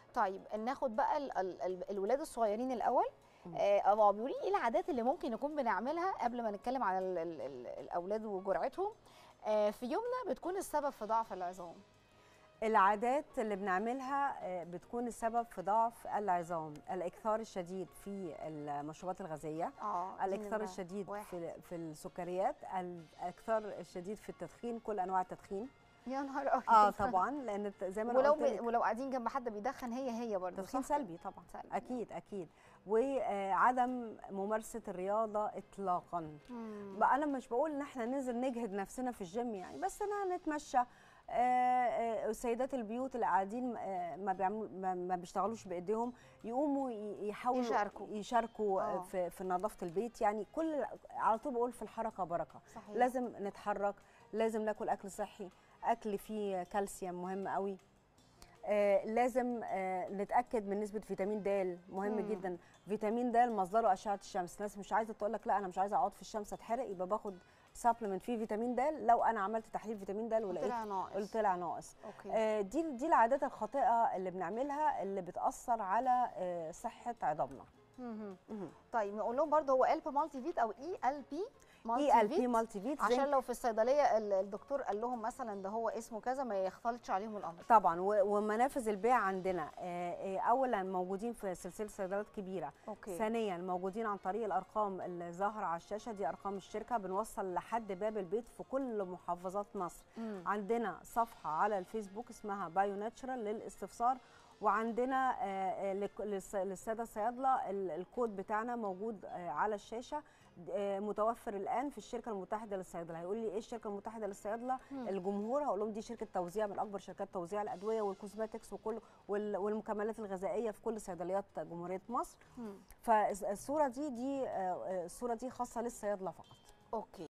طيب ناخد بقى ال ال ال الولاد الصغيرين الاول آه بيقولوا لي ايه العادات اللي ممكن نكون بنعملها قبل ما نتكلم عن ال ال ال الاولاد وجرعتهم آه في يومنا بتكون السبب في ضعف العظام العادات اللي بنعملها آه، بتكون السبب في ضعف العظام الاكثار الشديد في المشروبات الغازيه اه دي الاكثار نمرة الشديد واحد. في في السكريات الاكثار الشديد في التدخين كل انواع التدخين يا نهار ابيض اه طبعا لان الت- زي ما انا ولو قلت لك ب... ولو قاعدين جنب حد بيدخن هي هي برضه تدخين صح؟ سلبي طبعا سلبي. اكيد اكيد وعدم ممارسه الرياضه اطلاقا مم. بقى انا مش بقول ان احنا ننزل نجهد نفسنا في الجيم يعني بس انا نتمشى آه، آه، سيدات البيوت اللي قاعدين آه، ما بيعملوا ما- ما بيشتغلوش بايديهم يقوموا ي- يحاولوا يشاركوا. يشاركوا آه. آه. في في نظافه البيت يعني كل على طول بقول في الحركه بركه صحيح. لازم نتحرك لازم ناكل اكل صحي اكل فيه كالسيوم مهم قوي آه لازم آه نتاكد من نسبه فيتامين د مهم مم. جدا فيتامين د مصدره اشعه الشمس ناس مش عايزه تقول لك لا انا مش عايزه اقعد في الشمس اتحرق يبقى باخد سبلمنت فيه فيتامين د لو انا عملت تحليل فيتامين د ولقيت طلع ناقص قلت طلع ناقص اوكي آه دي دي العادات الخاطئه اللي بنعملها اللي بتاثر على آه صحه عظامنا مهم. طيب نقول لهم برضه هو ال بي مالتي فيت او اي ال بي اي ال بي مالتي فيت عشان زنك لو في الصيدليه ال- الدكتور قال لهم مثلا ده هو اسمه كذا ما يختلطش عليهم الامر طبعا و- ومنافذ البيع عندنا آه، آه، اولا موجودين في سلسله صيدليات كبيره اوكي ثانيا موجودين عن طريق الارقام اللي ظاهره على الشاشه دي ارقام الشركه بنوصل لحد باب البيت في كل محافظات مصر مم. عندنا صفحه على الفيسبوك اسمها بايو ناتشرال للاستفسار وعندنا آه، آه، لك- للس- للساده الصيادله ال- الكود بتاعنا موجود آه، على الشاشه آه، متوفر الان في الشركه المتحده للصيادله هيقول لي ايه الشركه المتحده للصيادله مم. الجمهور هقول لهم دي شركه توزيع من اكبر شركات توزيع الادويه والكوزماتكس وكل وال- والمكملات الغذائيه في كل صيدليات جمهوريه مصر مم. فالصوره دي دي آه، آه، الصوره دي خاصه للصيادله فقط اوكي